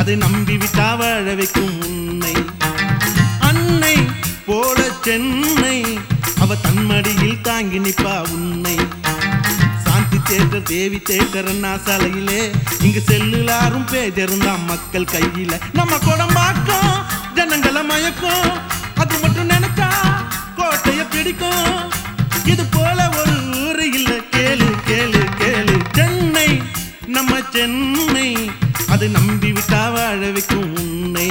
அதை நம்பி விட்டா வாழ வைக்கும் உன்னை அன்னை போல சென்னை அவ தன்மடியில் தாங்கி நிப்பா உன்னை சாந்தி தேட்டர் தேவி தேட்டர் சாலையிலே இங்கு செல்லுலாரும் பேஜிருந்தா மக்கள் கையில நம்ம குடம்பாக்கும் ஜனங்களை மயக்கும் அது மட்டும் நினைச்சா கோட்டைய பிடிக்கும் இது போல ஒரு ஊரு இல்ல கேளு கேளு கேளு சென்னை நம்ம சென்னை அது நம்பி விட்டா வாழ வைக்கும் உன்னை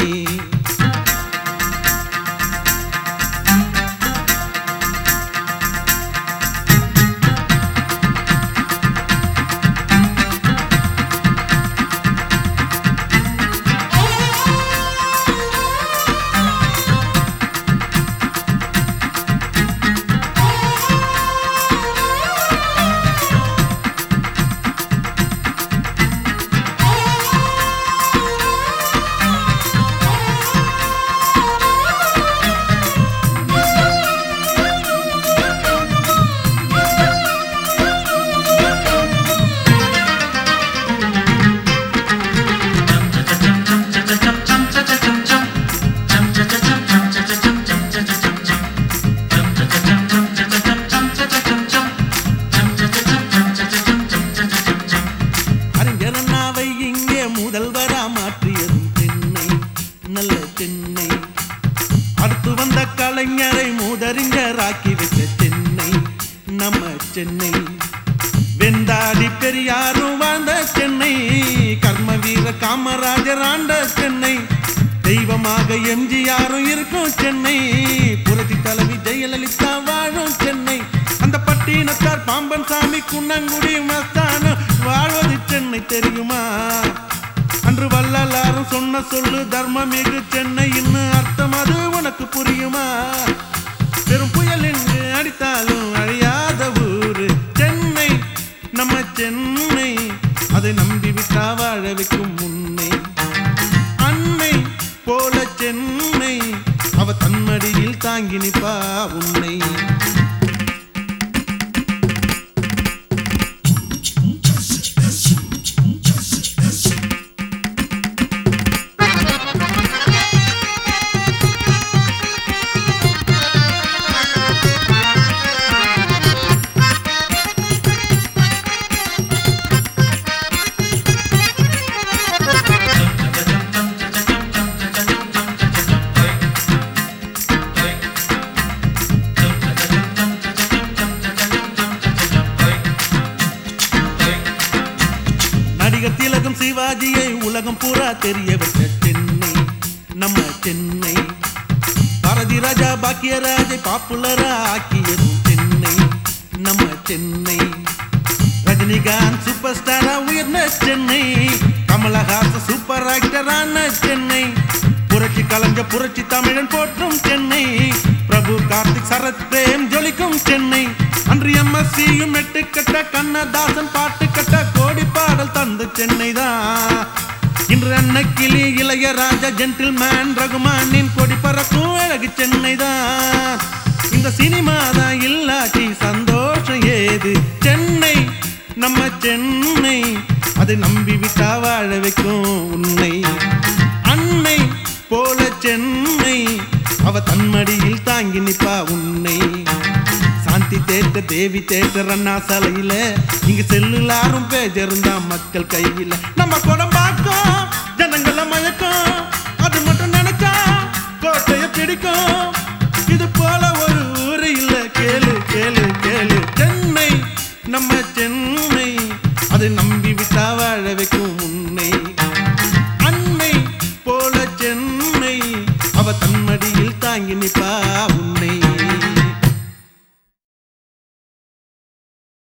அறிஞர் அண்ணாவை இங்கே முதல்வரா மாற்றியதும் சென்னை நல்ல சென்னை அடுத்து வந்த கலைஞரை மூதறிஞராக்கி வச்ச சென்னை நம்ம சென்னை வெந்தாடி பெரியாரும் வாழ்ந்த சென்னை கர்ம வீர காமராஜர் ஆண்ட சென்னை தெய்வமாக எம்ஜிஆரும் இருக்கும் சென்னை புரட்சி தலைவி ஜெயலலிதா வாழும் சென்னை அந்த பட்டினத்தார் பாம்பன் சாமி குன்னங்குடி மஸ்தானம் வாழ்வது சென்னை தெரியுமா அன்று வள்ளலாரும் சொன்ன சொல்லு தர்மமிகு சென்னை இன்னும் அர்த்தம் அது உனக்கு புரியுமா பெரும் புயல் எங்கு அடித்தாலும் அழியாத ஊரு சென்னை நம்ம சென்னை அதை நம்பி விட்டா வாழ வைக்கும் முன்னை அன்னை போல சென்னை அவ தன்மடியில் தாங்கி நிப்பா உன்னை நடிகர் திலகம் சிவாஜியை உலகம் பூரா தெரிய வச்ச சென்னை நம்ம சென்னை பாரதி ராஜா பாக்கியராஜை பாப்புலரா ஆக்கியதும் சென்னை நம்ம சென்னை ரஜினிகாந்த் சூப்பர் ஸ்டாரா உயர்ந்த சென்னை கமலஹாச சூப்பர் ஆக்டரான சென்னை புரட்சி கலைஞ புரட்சி தமிழன் போற்றும் சென்னை பிரபு கார்த்திக் சரத் பிரேம் ஜொலிக்கும் சென்னை அன்று எம்எஸ்சியும் எட்டுக்கட்ட கண்ணதாசன் பாட்டு கட்ட கோடி பாடல் தந்த சென்னை தான் இன்று அன்னக்கிளி இளையராஜா ஜென்டில்மேன் ரகுமானின் கொடி பறக்கும் அழகு சென்னை தான் இந்த சினிமா தான் இல்லாட்டி சந்தோஷம் ஏது சென்னை நம்ம சென்னை அதை நம்பி விட்டா வாழ வைக்கும் உன்னை அன்னை போல சென்னை அவ தன்மடியில் தாங்கி நிப்பா உன்னை சாந்தி தேட்டர் தேவி தேட்டர் அண்ணா சாலையில இங்க செல்லுலாரும் பேஜிருந்தா மக்கள் கையில நம்ம குடம்பாக்கும் ஜனங்கள மயக்கம் அது மட்டும் நினைச்சா கோட்டைய பிடிக்கும் இது போல ஒரு ஊரு இல்ல கேளு கேளு கேளு சென்னை நம்ம சென்னை அதை நம்பி விட்டா வாழ வைக்கும் உன்னை அன்னை போல சென்னை அவ தன்மடியில் தாங்கி நிப்பா உன்னை